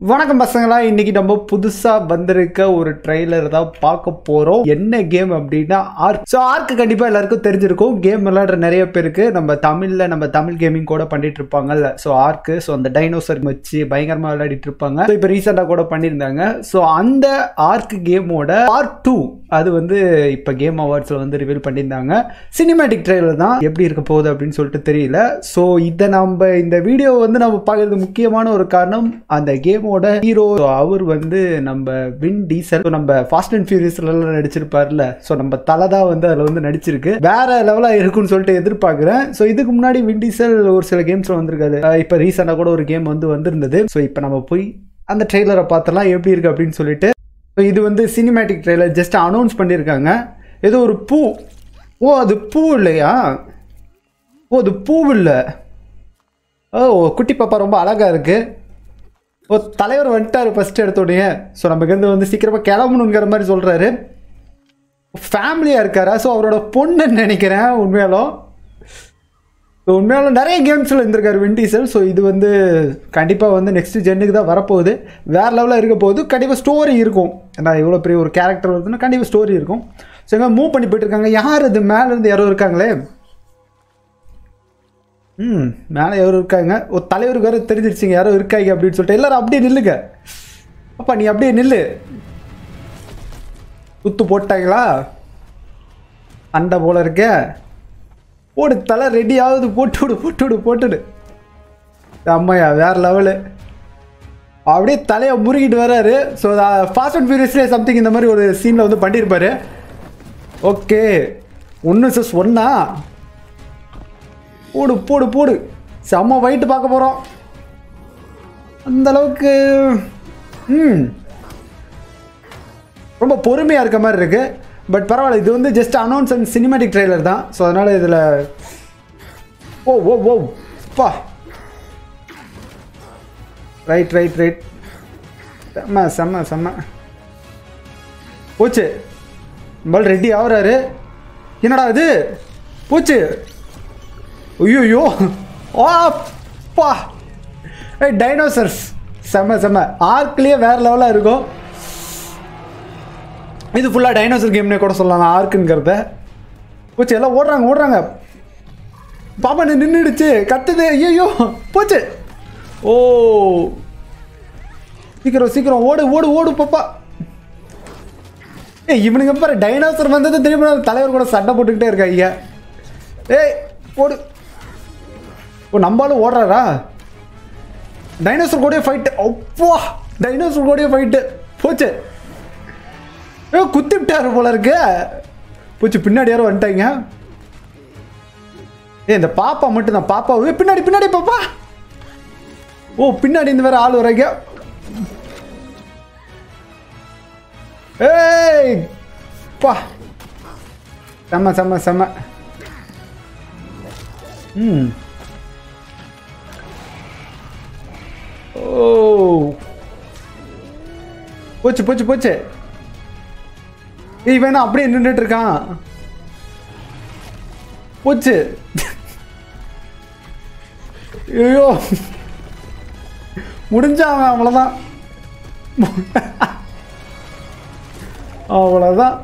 வணக்கம் பசங்களா இன்னைக்கு நம்ம புதுசா வந்திருக்க ஒரு ட்ரெய்லர் தான் பார்க்க போறோம் என்ன கேம் அப்படின்னா ஆர்க் ஸோ ஆர்க் கண்டிப்பா எல்லாருக்கும் தெரிஞ்சிருக்கும் கேம் விளையாடுற நிறைய பேருக்கு நம்ம தமிழ்ல நம்ம தமிழ் கேமிங் கூட பண்ணிட்டு இருப்பாங்கல்ல ஸோ ஆர்க்கு ஸோ அந்த டைனோசர் வச்சு பயங்கரமா விளையாடிட்டு இருப்பாங்க ஸோ இப்போ ரீசெண்டாக கூட பண்ணியிருந்தாங்க ஸோ அந்த ஆர்க் கேமோட பார்ட் டூ அது வந்து இப்போ கேம் அவார்ட்ஸில் வந்து ரிவீல் பண்ணியிருந்தாங்க சினிமேட்டிக் ட்ரெய்லர் தான் எப்படி இருக்க போகுது அப்படின்னு சொல்லிட்டு தெரியல ஸோ இதை நம்ம இந்த வீடியோ வந்து நம்ம பார்க்கறது முக்கியமான ஒரு காரணம் அந்த கேமோட ஹீரோ அவர் வந்து நம்ம வின் டீசல் நம்ம ஃபாஸ்ட் அண்ட் ஃபியூரியஸ்லாம் நடிச்சிருப்பார்ல ஸோ நம்ம தலை தான் வந்து அதில் வந்து நடிச்சிருக்கு வேற லெவலாக இருக்கும்னு சொல்லிட்டு எதிர்பார்க்குறேன் ஸோ இதுக்கு முன்னாடி வின் டீசல் ஒரு சில கேம்ஸில் வந்திருக்காரு அஹ் இப்போ ரீசெண்டாக கூட ஒரு கேம் வந்து வந்திருந்தது ஸோ இப்போ நம்ம போய் அந்த ட்ரெய்லரை பார்த்தலாம் எப்படி இருக்கு அப்படின்னு சொல்லிட்டு ஸோ இது வந்து சினிமேட்டிக் ட்ரெய்லர் ஜஸ்ட் அனௌன்ஸ் பண்ணியிருக்காங்க ஏதோ ஒரு பூ ஓ அது பூ இல்லையா ஓ அது பூ இல்லை ஓ குட்டி பாப்பா ரொம்ப அழகா இருக்கு ஓ தலைவர் வந்துட்டாரு ஃபர்ஸ்ட் எடுத்தோடனே ஸோ நமக்கு வந்து வந்து சீக்கிரமாக கிளம்பணுங்கிற மாதிரி சொல்கிறாரு ஃபேமிலியாக இருக்காரா ஸோ அவரோட பொண்ணுன்னு நினைக்கிறேன் உண்மையாலும் ஸோ உண்மையாலும் நிறைய கேம்ஸில் இருந்திருக்காரு விண்டீசல் ஸோ இது வந்து கண்டிப்பாக வந்து நெக்ஸ்ட் ஜென்னுக்கு தான் வரப்போகுது வேறு லெவலில் இருக்க போகுது கண்டிப்பாக ஸ்டோரி இருக்கும் ஏன்னா இவ்வளோ பெரிய ஒரு கேரக்டர் வருதுன்னா கண்டிப்பாக ஸ்டோரி இருக்கும் ஸோ எங்கே மூவ் பண்ணி போயிட்டு இருக்காங்க யார் இது மேலே இருந்து யாரோ இருக்காங்களே ம் மேலே யாரோ இருக்காங்க ஒரு தலைவருக்கு வேறு தெரிஞ்சிருச்சிங்க யாரோ இருக்காங்க அப்படின்னு சொல்லிட்டு எல்லாரும் அப்படியே நில்லுங்க அப்பா நீ அப்படியே நில்லு குத்து போட்டாங்களா அண்டை போல இருக்க போடு தலை ரெடி ஆகுது போட்டு விடு போட்டு விடு போட்டுடு அம்மையா வேற லெவலு அப்படியே தலையை முறுகிட்டு வராரு ஸோ ஃபாஸ்ட் அண்ட் ஃபியூரியஸ்லேயே சம்திங் இந்த மாதிரி ஒரு சீனில் வந்து பண்ணியிருப்பாரு ஓகே ஒன்று சஸ் ஒன்னா போடு போடு போடு செம்ம வயிட்டு பார்க்க போகிறோம் அந்த அளவுக்கு ம் ரொம்ப பொறுமையாக இருக்க மாதிரி இருக்கு பட் பரவாயில்ல இது வந்து just announce and cinematic trailer தான் ஸோ அதனால் இதில் ஓ ஓ ஓ பா ரைட் ரைட் ரைட் செம்ம செம்ம செம்ம போச்சு நம்மள் ரெடி ஆகுறாரு என்னடா இது போச்சு ஐயோ ஆ பா ஏய் டைனோசர்ஸ் செம்ம செம்ம ஆர்க்லேயே வேறு லெவலாக இருக்கும் இது ஃபுல்லாக டைனோசர் கேம்னே கூட சொல்லலாம் ஆர்க்குங்கிறத போச்சு எல்லாம் ஓடுறாங்க ஓடுறாங்க பாப்பா நீ நின்றுடுச்சு கத்துது ஐயோ போச்சு ஓ சீக்கிரம் சீக்கிரம் ஓடு ஓடு ஓடு பாப்பா ஏய் இவனுங்க பாரு டைனோசர் வந்தது திரும்ப தலைவர் கூட சண்டை போட்டுக்கிட்டே இருக்கா ஐயா ஏய் ஓடு ஓ நம்பாலும் ஓடுறாரா டைனோசர் கூடயே ஃபைட்டு அப்பா டைனோசர் கூடயே ஃபைட்டு போச்சு ஏ குத்தி விட்டாரு போல இருக்கு போச்சு பின்னாடி யாரும் வந்துட்டாங்க ஏ இந்த பாப்பா மட்டும் தான் பாப்பா ஏ பின்னாடி பின்னாடி பாப்பா ஓ பின்னாடி இந்த வேற ஆள் வராங்க ஏய் பா செம்ம செம்ம செம்ம ம் ஓ போச்சு போச்சு போச்சு இவன் என்ன அப்படியே நின்றுட்டு இருக்கான் போச்சு ஐயோ முடிஞ்சாங்க அவ்வளோதான் அவ்வளோதான்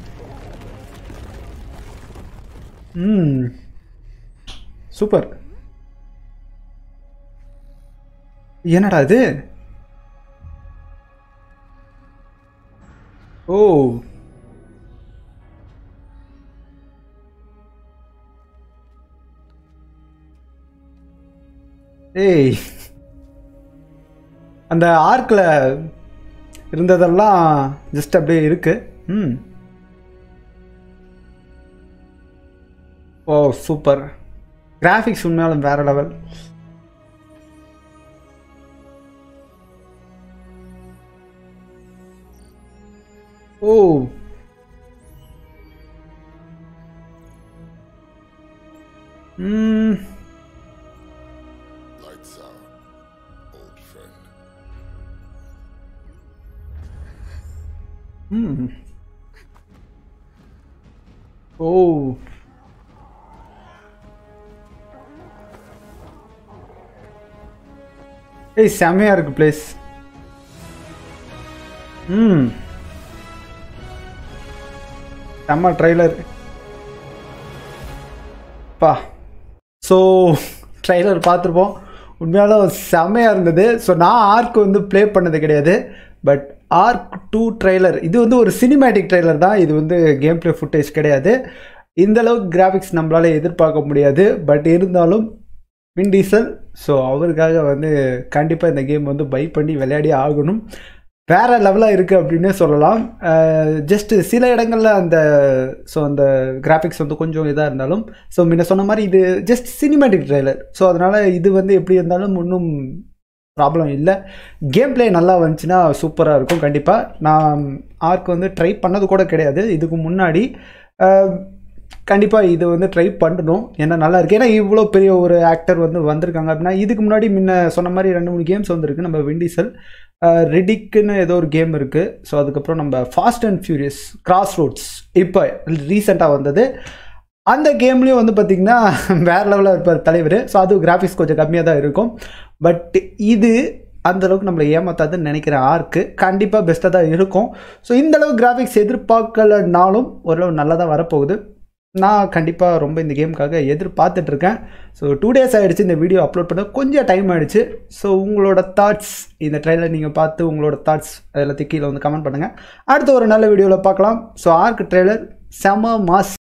ம் சூப்பர் என்னடா இது ஓ ஏய் அந்த ஆர்க்கில் இருந்ததெல்லாம் ஜஸ்ட் அப்படியே இருக்கு ம் ஓ சூப்பர் கிராஃபிக்ஸ் உண்மையாலும் வேற லெவல் ஓ ம் Lights out, old friend. ம் ஓ ஏய் செம்மையாக இருக்கு பிளேஸ் ம் செம்ம ட்ரைலர் பா ஸோ ட்ரைலர் பார்த்துருப்போம் உண்மையாலும் செம்மையாக இருந்தது ஸோ நான் ஆர்க் வந்து ப்ளே பண்ணது கிடையாது பட் ஆர்க் டூ ட்ரைலர் இது வந்து ஒரு சினிமேட்டிக் ட்ரைலர் தான் இது வந்து கேம் ப்ளே ஃபுட்டேஜ் கிடையாது இந்த அளவுக்கு கிராஃபிக்ஸ் நம்மளால எதிர்பார்க்க முடியாது பட் இருந்தாலும் வின் டீசல் ஸோ அவருக்காக வந்து கண்டிப்பாக இந்த கேம் வந்து பை பண்ணி விளையாடி ஆகணும் வேற லெவலாக இருக்குது அப்படின்னே சொல்லலாம் ஜஸ்ட் சில இடங்களில் அந்த ஸோ அந்த கிராஃபிக்ஸ் வந்து கொஞ்சம் இதாக இருந்தாலும் ஸோ முன்ன சொன்ன மாதிரி இது ஜஸ்ட் சினிமேட்டிக் ட்ரைலர் ஸோ அதனால் இது வந்து எப்படி இருந்தாலும் ஒன்றும் ப்ராப்ளம் இல்லை கேம் ப்ளே நல்லா வந்துச்சுன்னா சூப்பராக இருக்கும் கண்டிப்பாக நான் ஆர்க் வந்து ட்ரை பண்ணது கூட கிடையாது இதுக்கு முன்னாடி கண்டிப்பாக இது வந்து ட்ரை பண்ணணும் ஏன்னா நல்லா இருக்கு ஏன்னா இவ்வளோ பெரிய ஒரு ஆக்டர் வந்து வந்திருக்காங்க அப்படின்னா இதுக்கு முன்னாடி முன்ன சொன்ன மாதிரி ரெண்டு மூணு கேம்ஸ் வந்திருக்கு நம்ம விண்டிசல் ரிடிக்குன்னு ஏதோ ஒரு கேம் இருக்குது ஸோ அதுக்கப்புறம் நம்ம Fast and Furious Crossroads இப்போ ரீசெண்டாக வந்தது அந்த கேம்லேயும் வந்து பார்த்திங்கன்னா வேறு லெவலில் இருப்பார் தலைவர் ஸோ அது கிராஃபிக்ஸ் கொஞ்சம் கம்மியாக தான் இருக்கும் பட் இது அந்தளவுக்கு நம்மளை ஏமாத்தாதுன்னு நினைக்கிற ஆர்க்கு கண்டிப்பாக பெஸ்ட்டாக தான் இருக்கும் ஸோ இந்தளவு கிராஃபிக்ஸ் எதிர்பார்க்கலனாலும் ஓரளவு நல்லா தான் வரப்போகுது நான் கண்டிப்பாக ரொம்ப இந்த கேமுக்காக எதிர்பார்த்துட்ருக்கேன் ஸோ டூ டேஸ் ஆகிடுச்சு இந்த வீடியோ அப்லோட் பண்ண கொஞ்சம் டைம் ஆகிடுச்சு ஸோ உங்களோட தாட்ஸ் இந்த ட்ரெயிலர் நீங்கள் பார்த்து உங்களோட தாட்ஸ் எல்லாத்தையும் கீழே வந்து கமெண்ட் பண்ணுங்கள் அடுத்த ஒரு நல்ல வீடியோவில் பார்க்கலாம் ஸோ ஆர்க் ட்ரெய்லர் செம மாஸ்